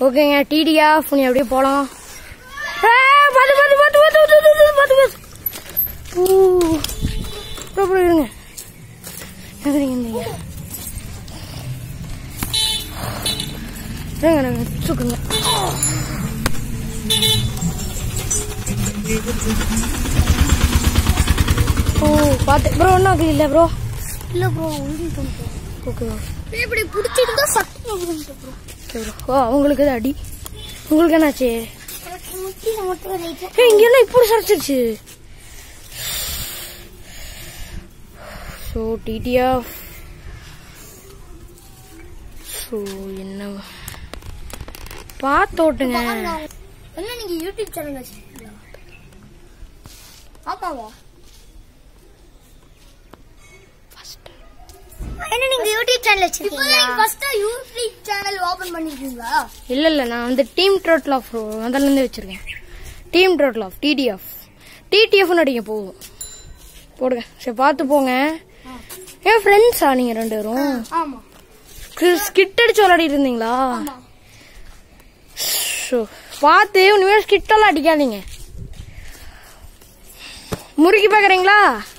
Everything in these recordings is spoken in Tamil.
ஓகேங்க டிடியா நீ அப்படியே போலாம் ஏ, பாத்து பாத்து பாத்து பாத்து பாத்து பாத்து பாத்து பாத்து ஊ ப்ரோ ப்ரோ இருங்க எந்திரிங்க எந்திரிங்க இருங்க நாங்க தூக்குங்க ஓ பாத்து ப்ரோ ஒன்றும் ஆகல இல்லை ப்ரோ இல்ல ப்ரோ உழுந்து ஓகே ப்ரோ இப்படி பிடிச்சிருந்தா சட்டு விழுந்து ப்ரோ ஓகே ப்ரோ ஓ அவங்களுக்கு இது அடி உங்களுக்கு என்னாச்சு முட்டியில மட்டும் லைட்டா ஏய் இங்க என்ன இப்படி சரிச்சிருச்சு ஸோ டிடிஎஃப் ஸோ என்ன பார்த்து ஓட்டுங்க என்ன நீங்க யூடியூப் சேனல் வச்சிருக்கீங்களா ஆமாவா என்ன நீங்க யூடியூப் சேனல் வச்சிருக்கீங்களா இப்போ ஃபர்ஸ்ட் யூடியூப் சேனல் ஓபன் பண்ணிருக்கீங்களா இல்லை இல்லை நான் வந்து டீம் டோட்டல் ஆஃப் அதிலேருந்து வச்சிருக்கேன் டீம் டோட்டல் ஆஃப் டிடிஎஃப் டிடிஎஃப்னு அடிங்க போகும் போடுங்க சரி பார்த்து போங்க ஏன் ஃப்ரெண்ட்ஸா நீங்கள் ரெண்டு பேரும் ஆமா ஸ்கிட் அடிச்சு விளையாடிட்டு இருந்தீங்களா ஷோ பார்த்து இனிமேல் ஸ்கிட்டெல்லாம் அடிக்காதீங்க முறுக்கி பார்க்குறீங்களா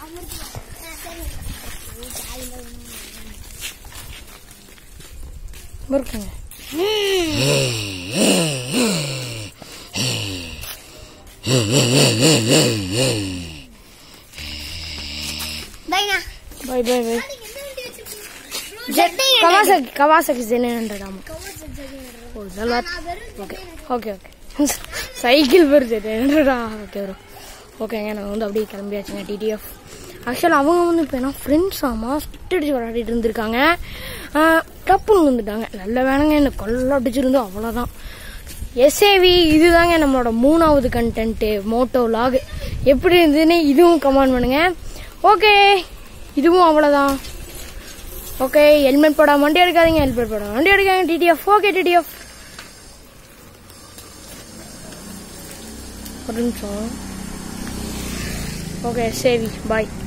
முறுக்குங்க பைனா பை பை பை ஜெட்டை கவாசகி கவாசகி ஜென் ஹண்ட்ரட் ஆமாம் ஓ நல்லா ஓகே ஓகே ஓகே சைக்கிள் பேர் ஜென் ஹண்ட்ரடா ஓகே ப்ரோ ஓகேங்க நான் வந்து அப்படியே கிளம்பியாச்சுங்க டிடிஎஃப் ஆக்சுவலாக அவங்க வந்து இப்போ என்ன ஃப்ரெண்ட்ஸ் ஆமாம் ஸ்பிட் அடிச்சு விளையாடிட்டு இருந்திருக்காங்க டப்புன்னு வந்துட்டாங்க நல்ல வேணுங்க என்ன கொள்ள அடிச்சிருந்தோம் அவ்வளோதான் எஸ்ஏவி இதுதாங்க நம்மளோட மூணாவது கண்டென்ட்டு மோட்டோ லாக் எப்படி இருந்ததுன்னு இதுவும் கமெண்ட் பண்ணுங்க ஓகே இதுவும் அவ்வளோதான் ஓகே ஹெல்மெட் போடாம வண்டி எடுக்காதீங்க ஹெல்மெட் போடாம வண்டி எடுக்காங்க டிடிஎஃப் ஓகே டிடிஎஃப் ஒரு நிமிஷம் ஓகே சேவி பாய்